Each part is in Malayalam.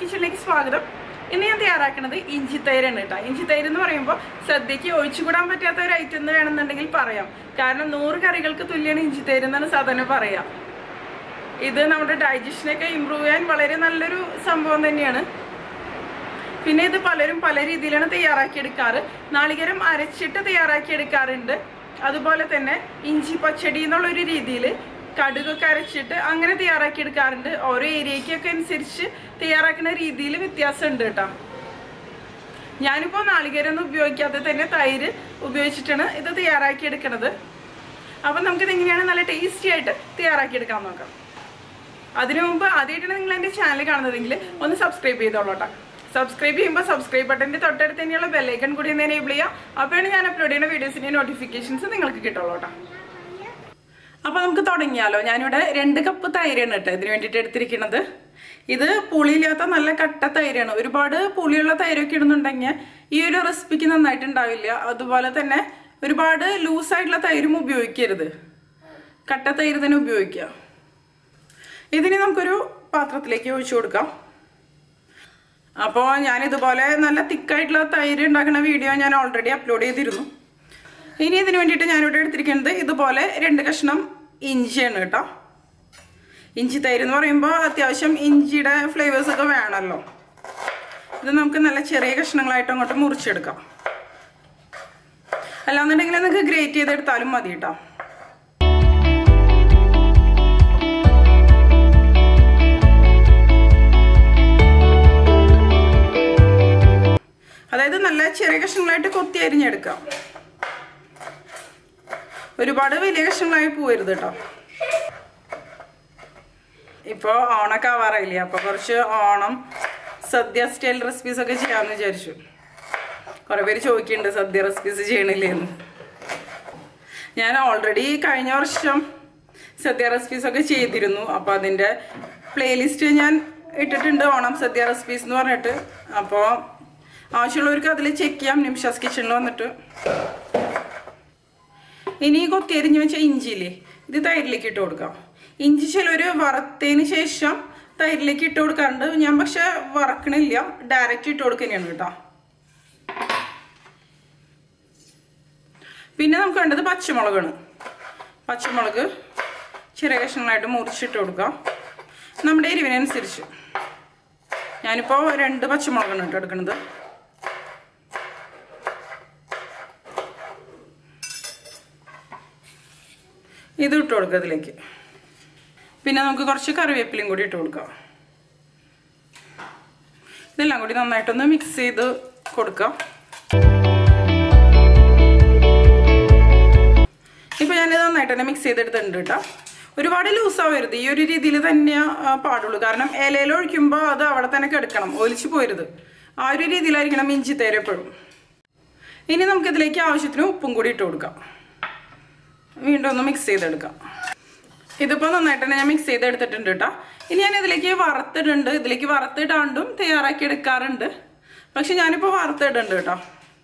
കിച്ചണിലേക്ക് സ്വാഗതം ഇന്ന് ഞാൻ തയ്യാറാക്കുന്നത് ഇഞ്ചി തൈരാണ് കേട്ടോ ഇഞ്ചി തൈര് എന്ന് പറയുമ്പോൾ സദ്യക്ക് ഒഴിച്ചുകൂടാൻ പറ്റാത്ത ഒരു ഐറ്റം എന്ന് വേണമെന്നുണ്ടെങ്കിൽ പറയാം കാരണം നൂറ് കറികൾക്ക് തുല്യമാണ് ഇഞ്ചി തൈര് എന്നാണ് സാധാരണ പറയാം ഇത് നമ്മുടെ ഡൈജഷനൊക്കെ ഇമ്പ്രൂവ് ചെയ്യാൻ വളരെ നല്ലൊരു സംഭവം തന്നെയാണ് പിന്നെ ഇത് പലരും പല രീതിയിലാണ് തയ്യാറാക്കിയെടുക്കാറ് നാളികേരം അരച്ചിട്ട് തയ്യാറാക്കിയെടുക്കാറുണ്ട് അതുപോലെ തന്നെ ഇഞ്ചി പച്ചടി എന്നുള്ളൊരു രീതിയിൽ കടുകൊക്കെ അരച്ചിട്ട് അങ്ങനെ തയ്യാറാക്കിയെടുക്കാറുണ്ട് ഓരോ ഏരിയയ്ക്കൊക്കെ അനുസരിച്ച് തയ്യാറാക്കുന്ന രീതിയിൽ വ്യത്യാസമുണ്ട് കേട്ടോ ഞാനിപ്പോൾ നാളികേരൊന്നും ഉപയോഗിക്കാതെ തന്നെ തൈര് ഉപയോഗിച്ചിട്ടാണ് ഇത് തയ്യാറാക്കിയെടുക്കണത് അപ്പം നമുക്കിത് എങ്ങനെയാണ് നല്ല ടേസ്റ്റി ആയിട്ട് തയ്യാറാക്കിയെടുക്കാൻ നോക്കാം അതിനു മുമ്പ് ആദ്യമായിട്ടാണ് നിങ്ങൾ എൻ്റെ ചാനൽ കാണുന്നതെങ്കിൽ ഒന്ന് സബ്സ്ക്രൈബ് ചെയ്തോളൂട്ടോ സബ്സ്ക്രൈബ് ചെയ്യുമ്പോൾ സബ്സ്ക്രൈബ് ബട്ടൻ്റെ തൊട്ടടുത്ത് തന്നെയുള്ള ബെല്ലൈക്കൺ കൂടി ഒന്ന് എനേബിൾ ചെയ്യാം അപ്പോഴാണ് ഞാൻ അപ്ലോഡ് ചെയ്യുന്ന വീഡിയോസിൻ്റെ നോട്ടിഫിക്കേഷൻസ് നിങ്ങൾക്ക് കിട്ടുള്ളൂ കേട്ടോ അപ്പോൾ നമുക്ക് തുടങ്ങിയാലോ ഞാനിവിടെ രണ്ട് കപ്പ് തൈരാണ് കേട്ടോ ഇതിന് വേണ്ടിയിട്ട് എടുത്തിരിക്കുന്നത് ഇത് പുളിയില്ലാത്ത നല്ല കട്ട തൈരാണ് ഒരുപാട് പുളിയുള്ള തൈരൊക്കെ ഇടുന്നുണ്ടെങ്കിൽ ഈ ഒരു റെസിപ്പിക്ക് നന്നായിട്ടുണ്ടാവില്ല അതുപോലെ തന്നെ ഒരുപാട് ലൂസായിട്ടുള്ള തൈരും ഉപയോഗിക്കരുത് കട്ട തൈര് തന്നെ ഉപയോഗിക്കുക ഇതിന് നമുക്കൊരു പാത്രത്തിലേക്ക് ഒഴിച്ചു കൊടുക്കാം അപ്പോൾ ഞാനിതുപോലെ നല്ല തിക്കായിട്ടുള്ള തൈര് ഉണ്ടാക്കുന്ന വീഡിയോ ഞാൻ ഓൾറെഡി അപ്ലോഡ് ചെയ്തിരുന്നു ഇനി ഇതിന് വേണ്ടിയിട്ട് ഞാനിവിടെ എടുത്തിരിക്കുന്നത് ഇതുപോലെ രണ്ട് കഷ്ണം ഇഞ്ചിയാണ് കേട്ടോ ഇഞ്ചി തൈര് എന്ന് പറയുമ്പോൾ അത്യാവശ്യം ഇഞ്ചിയുടെ ഫ്ലേവേഴ്സ് ഒക്കെ വേണമല്ലോ ഇത് നമുക്ക് നല്ല ചെറിയ കഷ്ണങ്ങളായിട്ട് അങ്ങോട്ട് മുറിച്ചെടുക്കാം അല്ലാന്നുണ്ടെങ്കിൽ നിങ്ങൾക്ക് ഗ്രേറ്റ് ചെയ്തെടുത്താലും മതി കേട്ടോ അതായത് നല്ല ചെറിയ കഷ്ണങ്ങളായിട്ട് കൊത്തി അരിഞ്ഞെടുക്കാം ഒരുപാട് വലിയ കഷ്ണങ്ങളായി പോരുത് കേട്ടോ ഇപ്പോൾ ഓണൊക്കെ ആവാറായില്ലേ അപ്പോൾ കുറച്ച് ഓണം സദ്യ സ്റ്റൈൽ റെസിപ്പീസ് ഒക്കെ ചെയ്യാമെന്ന് വിചാരിച്ചു കുറേ പേര് ചോദിക്കുന്നുണ്ട് സദ്യ റെസിപ്പീസ് ചെയ്യണില്ലേന്ന് ഞാൻ ഓൾറെഡി കഴിഞ്ഞ വർഷം സദ്യ റെസിപ്പീസ് ഒക്കെ ചെയ്തിരുന്നു അപ്പോൾ അതിൻ്റെ പ്ലേലിസ്റ്റ് ഞാൻ ഇട്ടിട്ടുണ്ട് ഓണം സദ്യ റെസിപ്പീസ് എന്ന് പറഞ്ഞിട്ട് അപ്പോൾ ആവശ്യമുള്ളവർക്ക് അതിൽ ചെക്ക് ചെയ്യാം നിമിഷാസ് കിച്ചണിൽ വന്നിട്ട് ഇനി കൊത്തി എരിഞ്ഞ് വെച്ച ഇഞ്ചിയില്ലേ ഇത് തൈരിലേക്ക് ഇട്ട് കൊടുക്കാം ഇഞ്ചി ചിലർ വറുത്തതിന് ശേഷം തൈരിലേക്ക് ഇട്ട് കൊടുക്കാറുണ്ട് ഞാൻ പക്ഷെ വറക്കണില്ല ഡയറക്റ്റ് ഇട്ട് കൊടുക്കുന്നതാണ് കേട്ടോ പിന്നെ നമുക്ക് വേണ്ടത് പച്ചമുളകാണ് പച്ചമുളക് ചെറിയ കഷ്ണങ്ങളായിട്ട് മുറിച്ചിട്ട് കൊടുക്കാം നമ്മുടെ എരിവിനനുസരിച്ച് ഞാനിപ്പോൾ രണ്ട് പച്ചമുളകാണ് കേട്ടോ എടുക്കുന്നത് ഇത് ഇട്ട് കൊടുക്കുക അതിലേക്ക് പിന്നെ നമുക്ക് കുറച്ച് കറിവേപ്പിലയും കൂടി ഇട്ട് കൊടുക്കാം ഇതെല്ലാം കൂടി നന്നായിട്ടൊന്ന് മിക്സ് ചെയ്ത് കൊടുക്കാം ഇപ്പൊ ഞാനിത് നന്നായിട്ട് തന്നെ മിക്സ് ചെയ്തെടുത്തിട്ടുണ്ട് കേട്ടോ ഒരുപാട് ലൂസാവരുത് ഈ ഒരു രീതിയിൽ തന്നെ പാടുള്ളൂ കാരണം ഇലയിൽ ഒഴിക്കുമ്പോൾ അത് അവിടെ തന്നെ കിടക്കണം ഒലിച്ചു പോരുത് ആ ഒരു രീതിയിലായിരിക്കണം ഇഞ്ചി തേര എപ്പോഴും ഇനി നമുക്കിതിലേക്ക് ആവശ്യത്തിന് ഉപ്പും കൂടി ഇട്ട് കൊടുക്കാം വീണ്ടും ഒന്ന് മിക്സ് ചെയ്തെടുക്കാം ഇതിപ്പോൾ നന്നായിട്ട് തന്നെ ഞാൻ മിക്സ് ചെയ്തെടുത്തിട്ടുണ്ട് കേട്ടോ ഇനി ഞാൻ ഇതിലേക്ക് വറുത്തിട്ടുണ്ട് ഇതിലേക്ക് വറുത്തിടാണ്ടും തയ്യാറാക്കി എടുക്കാറുണ്ട് പക്ഷെ ഞാനിപ്പോൾ വറുത്തിടുന്നുണ്ട് കേട്ടോ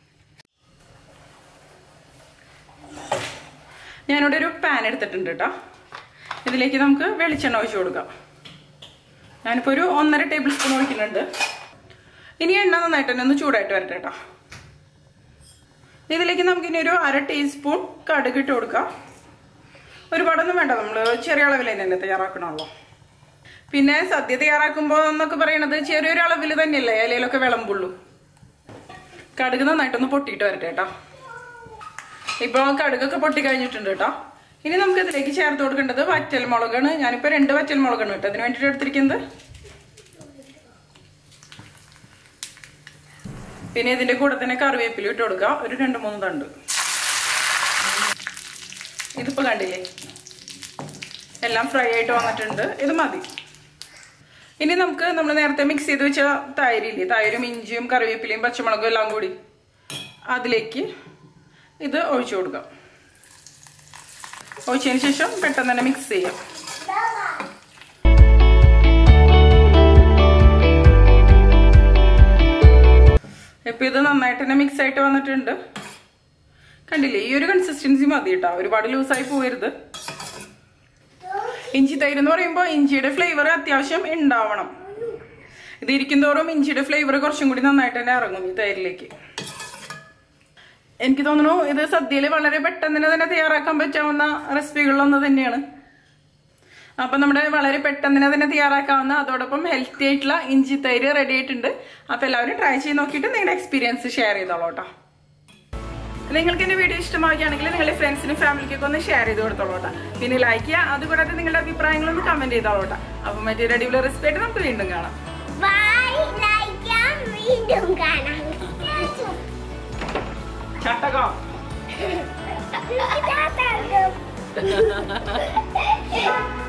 ഞാനിവിടെ ഒരു പാൻ എടുത്തിട്ടുണ്ട് കേട്ടോ ഇതിലേക്ക് നമുക്ക് വെളിച്ചെണ്ണ ഒഴിച്ചു കൊടുക്കാം ഞാനിപ്പോൾ ഒരു ഒന്നര ടേബിൾ സ്പൂൺ ഒഴിക്കുന്നുണ്ട് ഇനി എണ്ണ നന്നായിട്ട് തന്നെ ഒന്ന് ചൂടായിട്ട് വരട്ടെ കേട്ടോ ഇതിലേക്ക് നമുക്കിനി ഒരു അര ടീസ്പൂൺ കടുക് ഇട്ട് കൊടുക്കാം ഒരുപാടൊന്നും വേണ്ട നമ്മൾ ചെറിയ അളവിൽ തന്നെ തയ്യാറാക്കണമല്ലോ പിന്നെ സദ്യ തയ്യാറാക്കുമ്പോൾ എന്നൊക്കെ പറയണത് ചെറിയൊരു അളവിൽ തന്നെയല്ലേ ഇലയിലൊക്കെ വിളമ്പുള്ളൂ കടുക് നന്നായിട്ടൊന്ന് പൊട്ടിയിട്ട് വരട്ടെ കേട്ടോ ഇപ്പോൾ കടുകൊക്കെ പൊട്ടി കഴിഞ്ഞിട്ടുണ്ട് കേട്ടോ ഇനി നമുക്ക് ഇതിലേക്ക് ചേർത്ത് കൊടുക്കേണ്ടത് വറ്റൽ മുളകാണ് ഞാനിപ്പോൾ രണ്ട് വറ്റൽ മുളകാണ് കേട്ടോ അതിന് വേണ്ടിയിട്ട് എടുത്തിരിക്കുന്നത് പിന്നെ ഇതിന്റെ കൂടെ തന്നെ കറിവേപ്പില ഇട്ട് കൊടുക്കുക ഒരു രണ്ട് മൂന്ന് തണ്ട് ഇതിപ്പോ കണ്ടില്ലേ എല്ലാം ഫ്രൈ ആയിട്ട് വന്നിട്ടുണ്ട് ഇത് മതി ഇനി നമുക്ക് നമ്മൾ നേരത്തെ മിക്സ് ചെയ്ത് വെച്ച തൈരില്ലേ തൈരും ഇഞ്ചിയും കറിവേപ്പിലയും പച്ചമുളകും എല്ലാം കൂടി അതിലേക്ക് ഇത് ഒഴിച്ചു കൊടുക്കാം ഒഴിച്ചതിന് ശേഷം പെട്ടെന്ന് തന്നെ മിക്സ് ചെയ്യാം ഇപ്പൊ ഇത് നന്നായിട്ട് തന്നെ മിക്സ് ആയിട്ട് വന്നിട്ടുണ്ട് കണ്ടില്ലേ ഈ ഒരു കൺസിസ്റ്റൻസി മതി കേട്ടോ ഒരുപാട് ലൂസായി പോകരുത് ഇഞ്ചി തൈര് എന്ന് പറയുമ്പോൾ ഇഞ്ചിയുടെ ഫ്ലേവർ അത്യാവശ്യം ഉണ്ടാവണം ഇത് ഇരിക്കും തോറും ഇഞ്ചിയുടെ ഫ്ലേവർ കുറച്ചും കൂടി നന്നായിട്ട് തന്നെ ഇറങ്ങും ഈ തൈരിലേക്ക് എനിക്ക് തോന്നുന്നു ഇത് സദ്യയിൽ വളരെ പെട്ടെന്ന് തന്നെ തയ്യാറാക്കാൻ പറ്റാവുന്ന റെസിപ്പികളിലൊന്ന് തന്നെയാണ് അപ്പൊ നമ്മുടെ വളരെ പെട്ടെന്ന് തന്നെ തയ്യാറാക്കാവുന്ന അതോടൊപ്പം ഹെൽത്തി ആയിട്ടുള്ള ഇഞ്ചി തൈര് റെഡി ആയിട്ടുണ്ട് അപ്പൊ എല്ലാവരും ട്രൈ ചെയ്ത് നോക്കിയിട്ട് നിങ്ങളുടെ എക്സ്പീരിയൻസ് ഷെയർ ചെയ്തോളൂ കേട്ടോ നിങ്ങൾക്ക് എന്റെ വീഡിയോ ഇഷ്ടമാവുകയാണെങ്കിൽ നിങ്ങളുടെ ഫ്രണ്ട്സിനും ഫാമിലിക്കൊക്കെ ഒന്ന് ഷെയർ ചെയ്ത് കൊടുത്തോളൂ കേട്ടോ പിന്നെ ലൈക്ക് ചെയ്യുക അതുകൂടാതെ നിങ്ങളുടെ അഭിപ്രായങ്ങളൊന്ന് കമന്റ് ചെയ്തോളൂ കേട്ടോ അപ്പൊ മറ്റൊരു അടിപൊളി റെസിപ്പി ആയിട്ട് നമുക്ക് വീണ്ടും കാണാം ബൈ ലൈക്ക് വീണ്ടും കാണാം ചട്ടകം ഇതാ